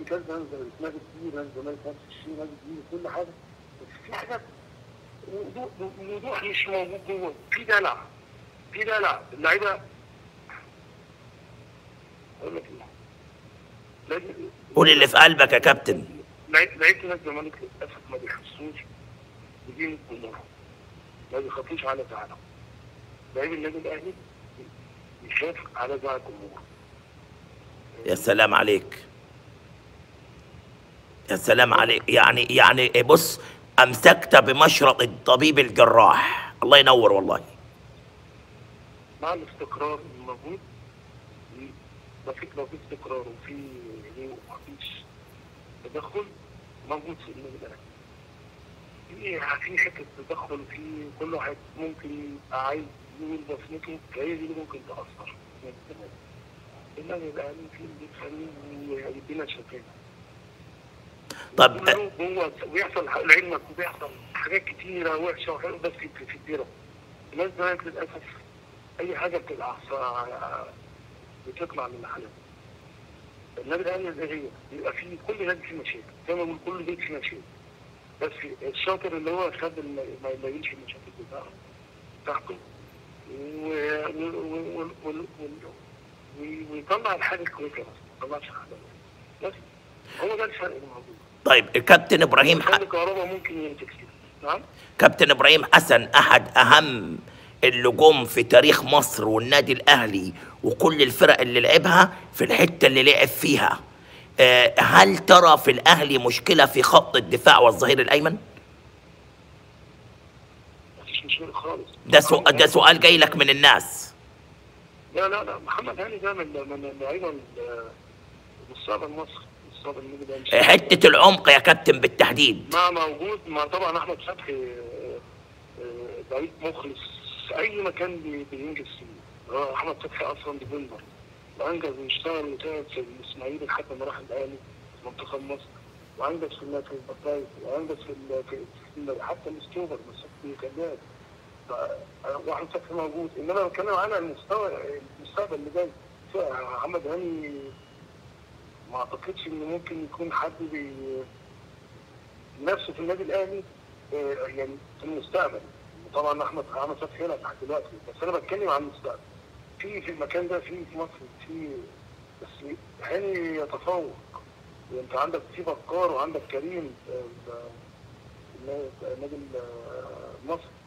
كذا نادي نادي كبير نادي الزمالك نفس الشيء نادي كبير كل حاجه بس في حاجات وضوح وضوح مش موجود جوه في دلع في دلع اللعيبه اقول لك ايه لازم قول اللي في قلبك يا كابتن لعيبه لعيبه نادي الزمالك للاسف ما بيحسوش بدين الجمهور ما بيخافوش على زعلهم لعيب النادي الاهلي بيخاف على زعل الجمهور يا سلام عليك يا سلام عليك يعني يعني بص امسكت بمشرط الطبيب الجراح الله ينور والله مع الاستقرار الموجود لو في لو في استقرار وفي هدوء ومفيش تدخل موجود في النادي الاهلي في في حته تدخل في كل واحد ممكن يبقى عايز يقول بصمته فهي دي اللي ممكن تاثر النادي الاهلي في اللي بيخليه يدينا شفافيه طب كله جوه ويحصل لعلمك وبيحصل حاجات كتيره وحشه وحلوه بس في في الديره الناس الزمالك للاسف اي حاجه بتبقى ف- بتطلع من محلها النادي الاهلي زي هي بيبقى فيه كل نادي فيه مشاكل زي ما بنقول كل بيت فيه مشاكل بس الشاطر اللي هو خد الم- ما يلاقيش المشاكل بتاعته بتاعته و- و- و- و- و- و- ويطلع الحاجه الكويسه بس ما يطلعش حاجه بس هو ده الفرق اللي موجود طيب الكابتن ابراهيم ح... خلي كهربا ممكن ينتج فيه نعم كابتن ابراهيم حسن احد اهم اللي جم في تاريخ مصر والنادي الاهلي وكل الفرق اللي لعبها في الحته اللي لعب فيها آه، هل ترى في الاهلي مشكله في خط الدفاع والظهير الايمن مفيش مشكله خالص ده سؤال ده سؤال جاي لك من الناس لا لا لا محمد هاني ده من من اللعيبه ال- مستقبل مصر مستقبل النادي الاهلي آه، حته العمق يا كابتن بالتحديد ما موجود ما طبعا احمد فتحي آه، آه، لعيب مخلص في اي مكان بي- بينجز فيه هو احمد فتحي اصلا ديفندر وانجز واشتغل وتعب في الاسماعيلي لحد ما راح الاهلي في منتخب مصر وانجز في ال- في البطايق وانجز في ال- في في- حتى الاستوبر بس كان لاعب ف- واحمد فتحي موجود انما بتكلم على المستوى المستقبل اللي جاي محمد هاني ما اعتقدش ان ممكن يكون حد بي نفسه في النادي الاهلي آه، يعني في المستقبل طبعا احمد احمد فتحي هنا لحد دلوقتي بس انا بتكلم عن المستقبل في في المكان ده في في مصر في بس هاني يتفوق انت عندك في بكار وعندك كريم آه، ال- النادي ال- مصر